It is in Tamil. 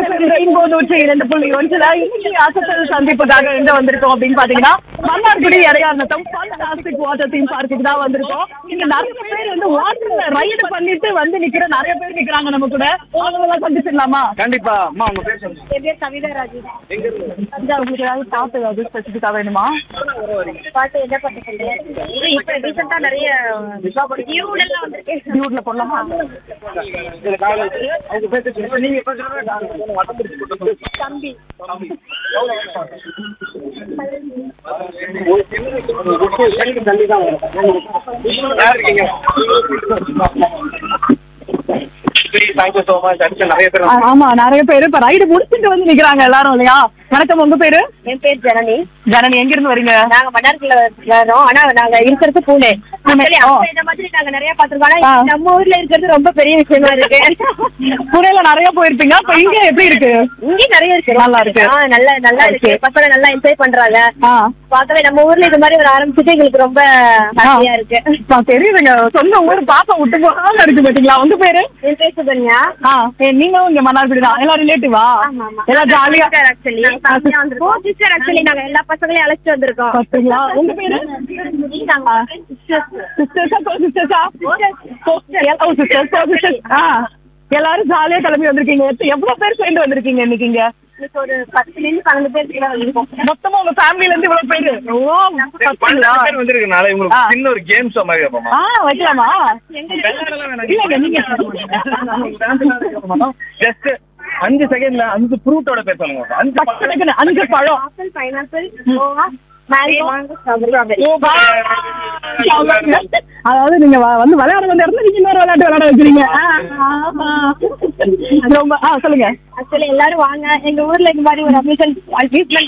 ரெயின்போ நூற்றி இரண்டு புள்ளி ஒன்றுல இன்னைக்கு அசத்தல் சந்திப்புக்காக எங்க வந்திருக்கோம் அப்படின்னு பாத்தீங்கன்னா Mannargudi Iraiyarnatham fantastic water theme பார்க்குக்கு தான் வந்திருக்கோம் இங்க நிறைய பேர் வந்து வாட்டர்ல ரைடு பண்ணிட்டு வந்து நிக்கிற நிறைய பேர் நிக்கிறாங்க நம்ம கூட அவங்க எல்லாம் சந்திச்சிடலாமா கண்டிப்பா அம்மா உங்க பேர் சொல்லுங்க என் பேர் கவிதா ராஜு எங்க இருந்து அஞ்சா உங்களுக்கு ஏதாவது பாட்டு ஏதாவது ஸ்பெசிஃபிக்கா வேணுமா பாட்டு என்ன பாட்டு சொல்றேன் இப்ப ரீசெண்டா நிறைய ஈரோடெல்லாம் வந்திருக்கேன் டியூட்ல போடலாமா இதுல கால் வச்சு அவங்க பேர் சொல்லுங்க நீங்க எப்ப சொல்லுங்க வட்டம் பிடிச்சு போட்டு சொல்லுங்க. தம்பி தள்ளி தான் வரும் யார் இருக்கீங்க தேங்க்யூ ஸோ மச் அடுத்து நிறைய பேர் ஆ, ஆமா நிறைய பேர் இப்ப ரைடு முடிச்சிட்டு வந்து நிக்கிறாங்க எல்லாரும் இல்லையா வணக்கம் உங்க பேரு என் பேர் ஜனனி ஜனனி எங்க இருந்து வரீங்க நாங்க மன்னார்குள்ள வரோம் ஆனா நாங்க இருக்கிறது பூனே Actually, ஓ. அங்க இந்த மாதிரி நாங்க நிறைய பாத்துருக்கோம் ஆனா ஆ. நம்ம ஊர்ல இருக்கிறது ரொம்ப பெரிய விஷயமா இருக்கு புனேல நிறைய போயிருப்பீங்க அப்ப இங்க எப்படி இருக்கு இங்கேயும் நிறைய இருக்கு நல்லா இருக்கு. ஆ, நல்லா நல்லா இருக்கு Okay. பசங்க நல்லா என்ஜாய் பண்றாங்க ஆ பார்க்கவே நம்ம ஊர்ல இது மாதிரி ஒரு ஆரம்பிச்சுட்டு எங்களுக்கு ரொம்ப ஹாப்பியா இருக்கு ஆ, தெரியுதுங்க சொந்த ஊர் பாப்பா விட்டு போகாம இருக்கு பாத்தீங்களா உங்க பேரு என் பேர் சுகன்யா ஆ ஏ, நீங்களும் இங்க மன்னார்குடி தான் எல்லாம் ரிலேட்டிவா எல்லாம் ஜாலியா ஆக்சுவலி சிஸ்டர் ஆக்சுவலி நாங்க எல்லா பசங்களையும் அழைச்சிட்டு வந்திருக்கோம் பாத்தீங்களா உங்க பேரு சிஸ்டர்ஸா கோ சிஸ்டர்ஸா ஓ சிஸ்டர்ஸ் கோ சிஸ்டர்ஸ் ஆ எல்லாரும் ஜாலியா கிளம்பி வந்திருக்கீங்க எத்த- எவ்வளவு பேர் சேர்ந்து வந்திருக்கீங்க இன்னைக்கு இங்க இன்னைக்கு ஒரு பத்துல இருந்து பன்னெண்டு பேர் கிட்ட வந்திருக்கோம் மொத்தமா உங்க ஃபேமிலில இருந்து இவ்வளவு பேரு ஓ பாத்தீங்களா பன்னெண்டு பேர் வந்திருக்கனால ஆ. உங்களுக்கு சின்ன ஒரு கேம் ஷோ மாதிரி வைப்போமா ஆ வைக்கலாமா இல்லங்க நீங்க ஜஸ்ட் அஞ்சு செகண்ட்ல அஞ்சு ஃப்ரூட்டோட பேர் சொல்லுங்க அஞ்சு பக்கத்துக்கு அஞ்சு பழம் ஆப்பிள் பைனாப்பிள் மேங்கோ ஸ்ட்ராபெரி ஓ, வா. அதாவது நீங்க வ- வந்து விளையாட வந்த இடத்துல நீங்க இன்னொரு விளையாட்டு விளையாட வைக்கிறீங்க ஆ, ஆமா. ரொம்ப ஆ சொல்லுங்க ஆக்சுவலி எல்லாரும் வாங்க எங்க ஊர்ல இந்த மாதிரி ஒரு அம்யூஸ்மெண்ட்